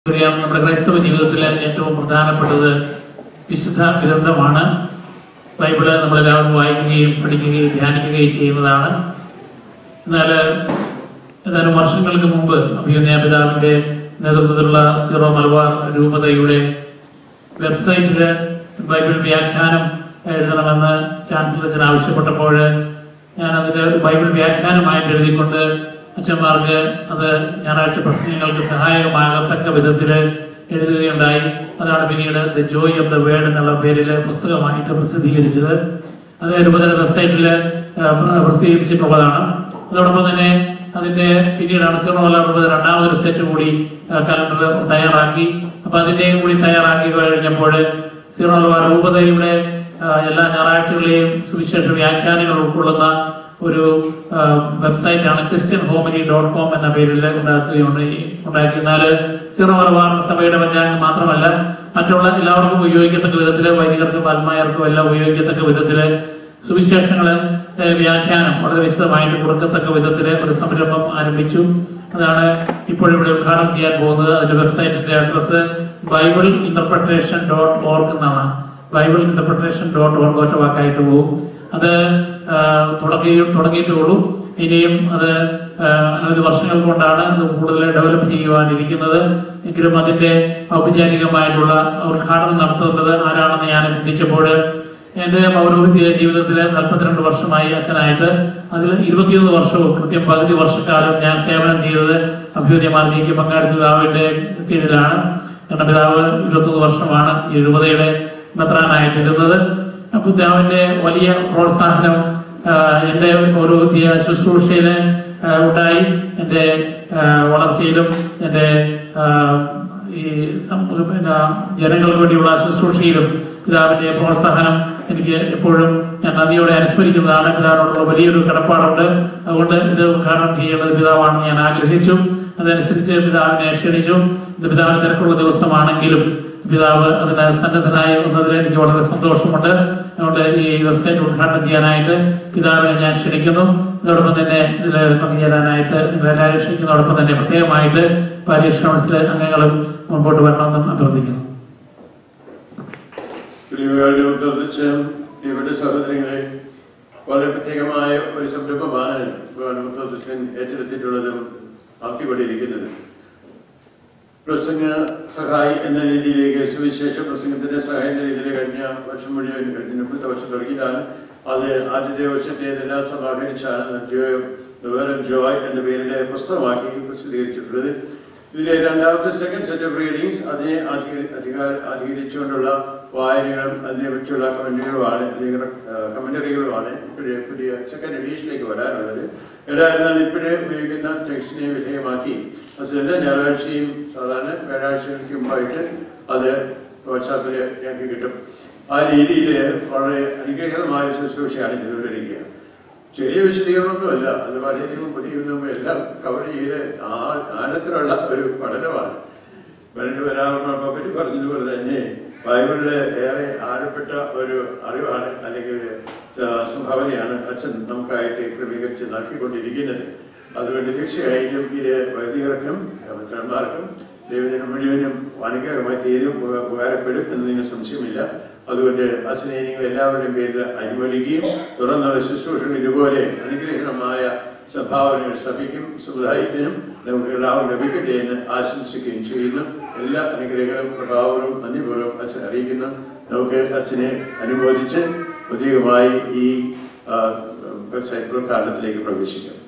അറിയാം നമ്മുടെ ക്രൈസ്തവ ജീവിതത്തിലെ ഏറ്റവും പ്രധാനപ്പെട്ടത് വിശുദ്ധ ഗ്രന്ഥമാണ് ബൈബിള് നമ്മളെല്ലാവരും വായിക്കുകയും പഠിക്കുകയും ധ്യാനിക്കുകയും ചെയ്യുന്നതാണ് എന്നാൽ ഏതാനും വർഷങ്ങൾക്ക് മുമ്പ് അഭിയുന്നയ പിതാവിന്റെ നേതൃത്വത്തിലുള്ള സീറോ മലബാർ രൂപതയുടെ വെബ്സൈറ്റിൽ ബൈബിൾ വ്യാഖ്യാനം എഴുതണമെന്ന് ചാൻസലർ അച്ഛൻ ആവശ്യപ്പെട്ടപ്പോൾ ഞാൻ അതിന് ബൈബിൾ വ്യാഖ്യാനമായിട്ട് എഴുതിക്കൊണ്ട് അച്ഛന്മാർക്ക് അത് ഞായറാഴ്ച പ്രസംഗങ്ങൾക്ക് സഹായകമാകത്തക്ക വിധത്തിൽ എഴുതുകയുണ്ടായി അതാണ് പിന്നീട് the joy of the word എന്നുള്ള പേരിൽ പുസ്തകമായിട്ട് പ്രസിദ്ധീകരിച്ചത് അത് രൂപതയുടെ വെബ്സൈറ്റിൽ പ്രസിദ്ധീകരിച്ചിട്ടുള്ളതാണ് അതോടൊപ്പം തന്നെ അതിന്റെ പിന്നീടാണ് സീറോമല രൂപത രണ്ടാമതൊരു സെറ്റ് കൂടി കലണ്ടർ തയ്യാറാക്കി അപ്പൊ അതിന്റെയും കൂടി തയ്യാറാക്കി കഴിഞ്ഞപ്പോൾ സീറോമല രൂപതയുടെ ആ, എല്ലാ ഞായറാഴ്ചകളെയും സുവിശേഷ വ്യാഖ്യാനങ്ങൾ ഉൾക്കൊള്ളുന്ന ഒരു വെബ്സൈറ്റാണ് ക്രിസ്ത്യൻ ഹോമലി ഡോട്ട് കോം എന്ന പേരിൽ ഉണ്ടാക്കുകയുണ്ട് ഉണ്ടാക്കി എന്നാൽ സീറോ മലബാർ സഭയുടെ പഞ്ചാംഗം മാത്രമല്ല മറ്റുള്ള എല്ലാവർക്കും ഉപയോഗിക്കത്തക്ക വിധത്തില് വൈദികർക്കും ആത്മായർക്കും എല്ലാം ഉപയോഗിക്കത്തക്ക വിധത്തില് സുവിശേഷങ്ങള് ഏഹ് വ്യാഖ്യാനം വളരെ വിശദമായിട്ട് കൊടുക്കത്തക്ക വിധത്തില് ഒരു സംരംഭം ആരംഭിച്ചു അതാണ് ഇപ്പോൾ ഇവിടെ ഉദ്ഘാടനം ചെയ്യാൻ പോകുന്നത് അതിന്റെ വെബ്സൈറ്റിന്റെ address Bible interpretation dot org എന്നാണ് ബൈബിൾ ഇന്റർപ്രിട്ടേഷൻ ഡോട്ട് ഓർഗ് ഒറ്റ വാക്കായിട്ട് പോകും അത് ആ, തുടങ്ങി തുടങ്ങിയിട്ടുള്ളൂ ഇനിയും അത് ആ, അനവധി വർഷങ്ങൾ കൊണ്ടാണ് അത് കൂടുതൽ ഡെവലപ്പ് ചെയ്യുവാനിരിക്കുന്നത് എങ്കിലും അതിന്റെ ഔപചാരികമായിട്ടുള്ള ഉദ്ഘാടനം നടത്തുന്നത് ആരാണെന്ന് ഞാൻ ചിന്തിച്ചപ്പോൾ എന്റെ പൗരോഹിത്യ ജീവിതത്തിലെ നാൽപ്പത്തിരണ്ട് വർഷമായി അച്ഛനായിട്ട് അതിൽ ഇരുപത്തിയൊന്ന് വർഷവും കൃത്യം പകുതി വർഷക്കാലം ഞാൻ സേവനം ചെയ്തത് അഭ്യുദയ മാർഗിക്ക് പങ്കാളിത്ത പിതാവിന്റെ കീഴിലാണ് കാരണം പിതാവ് ഇരുപത്തൊന്ന് വർഷമാണ് ഈ രൂപതയുടെ മെത്രാനായിട്ടിരുന്നത് അപ്പൊ പിതാവിന്റെ വലിയ പ്രോത്സാഹനം ആ, എന്റെ പൗരോഹിത്യ ശുശ്രൂഷയില് ആ, ഉണ്ടായി എന്റെ ആ, വളർച്ചയിലും എന്റെ ആ, ഈ സം- പിന്നെ ജനങ്ങൾക്ക് വേണ്ടിയുള്ള ശുശ്രൂഷയിലും പിതാവിന്റെ പ്രോത്സാഹനം എനിക്ക് എപ്പോഴും ഞാൻ നന്ദിയോടെ അനുസ്മരിക്കുന്നതാണ് പിതാവിനോടുള്ള വലിയൊരു കടപ്പാടുണ്ട് അതുകൊണ്ട് ഇത് ഉദ്ഘാടനം ചെയ്യേണ്ടത് പിതാവാണെന്ന് ഞാൻ ആഗ്രഹിച്ചു അതനുസരിച്ച് പിതാവിനെ ക്ഷണിച്ചു ഇത് പിതാവിന് തിരക്കുള്ള ദിവസമാണെങ്കിലും പിതാവ് അതിന് സന്നദ്ധനായി വന്നതിൽ എനിക്ക് വളരെ സന്തോഷമുണ്ട് അതുകൊണ്ട് ഈ വെബ്സൈറ്റ് ഉദ്ഘാടനം ചെയ്യാനായിട്ട് പിതാവിനെ ഞാൻ ക്ഷണിക്കുന്നു അതോടൊപ്പം തന്നെ ഇതിൽ പങ്കുചേരാനായിട്ട് നിങ്ങളെല്ലാവരും ക്ഷണിക്കുന്നതോടൊപ്പം തന്നെ പ്രത്യേകമായിട്ട് പാരീഷ് കൗൺസിൽ അംഗങ്ങളും മുൻപോട്ട് വരണമെന്നും അഭ്യർത്ഥിക്കുന്നു പ്രിയമുള്ളവരുടെ ഉദ്ദേശിച്ച് ഇവിടെ സഹോദരങ്ങളെ വളരെ പ്രത്യേകമായ ഒരു സംരംഭമാണ് ഉദ്ദേശിച്ചൻ ഏറ്റെടുത്തിട്ടുള്ളതും നടത്തിക്കൊണ്ടിരിക്കുന്നത് പ്രസംഗ സഹായി എന്ന രീതിയിലേക്ക് സുവിശേഷ പ്രസംഗത്തിന്റെ സഹായ രീതിയിൽ കഴിഞ്ഞ വർഷം മുഴുവൻ കഴിഞ്ഞ മുപ്പത്തെ വർഷം തുടങ്ങിയതാണ് അത് ആദ്യത്തെ വർഷത്തെ ഇതെല്ലാം സമാഹരിച്ചാണ് ജോയ് വിവരം ജോയ് എന്ന പേരിലെ പുസ്തകമാക്കി പ്രസിദ്ധീകരിച്ചിട്ടുള്ളത് ഇതിലെ രണ്ടാമത്തെ സെക്കൻഡ് സെറ്റ് ഓഫ് റീഡിങ്സ് അതിനെ അധിക- അധികാര അധികരിച്ചുകൊണ്ടുള്ള വായനകളും അതിനെ പറ്റിയുള്ള കമന്ററികളുമാണ് കമന്ററികളുമാണ് ഇപ്പോഴേ പുതിയ സെക്കൻഡ് എഡീഷനിലേക്ക് വരാനുള്ളത് ഏതായിരുന്നാലും ഇപ്പോഴേ ഉപയോഗിക്കുന്ന ടെക്സ്റ്റിനെ വിധേയമാക്കി അത് എല്ലാ ഞായറാഴ്ചയും സാധാരണ വ്യാഴാഴ്ചകൾക്ക് മുമ്പായിട്ട് അത് വാട്സാപ്പിൽ ഞങ്ങൾക്ക് കിട്ടും ആ രീതിയിൽ വളരെ അനുഗ്രഹീതമായ ശുശ്രൂഷയാണ് ചെയ്തുകൊണ്ടിരിക്കുക ചെറിയ വിശദീകരണമൊന്നുമല്ല അത് പഠനവും പഠിക്കുന്നതും എല്ലാം കവർ ചെയ്ത് ആ- ആഴത്തിലുള്ള ഒരു പഠനമാണ് പണ്ട് വരാറുള്ള പറ്റി പറഞ്ഞതുപോലെ തന്നെ ബൈബിളിലെ ഏറെ ആഴപ്പെട്ട ഒരു അറിവാണ് അല്ലെങ്കിൽ സ- സംഭാവനയാണ് അച്ഛൻ നമുക്കായിട്ട് ക്രമീകരിച്ച് നൽകിക്കൊണ്ടിരിക്കുന്നത് അതുകൊണ്ട് തീർച്ചയായിട്ടും ഇത് വൈദികർക്കും മിത്രന്മാർക്കും ദൈവജനം മുഴുവനും അനുഗ്രഹമായി തീരും ഉപ- ഉപകാരപ്പെടും എന്നതിന് സംശയമില്ല അതുകൊണ്ട് അച്ഛനെ നിങ്ങൾ എല്ലാവരുടെയും പേരിൽ അനുമോദിക്കുകയും തുടർന്നുള്ള ശുശ്രൂഷകൾ ഇതുപോലെ അനുഗ്രഹീതമായ സംഭാവനകൾ സഭയ്ക്കും സമുദായത്തിനും നമുക്ക് എല്ലാവരും ലഭിക്കട്ടെ എന്ന് ആശംസിക്കുകയും ചെയ്യുന്നു എല്ലാ അനുഗ്രഹങ്ങളും പ്രഭാവവും നന്ദിപൂർവ്വം അച്ഛൻ അറിയിക്കുന്നു നമുക്ക് അച്ഛനെ അനുമോദിച്ച് പ്രത്യേകമായി ഈ ആ, വെബ്സൈറ്റ് ഉദ്ഘാടനത്തിലേക്ക് പ്രവേശിക്കാം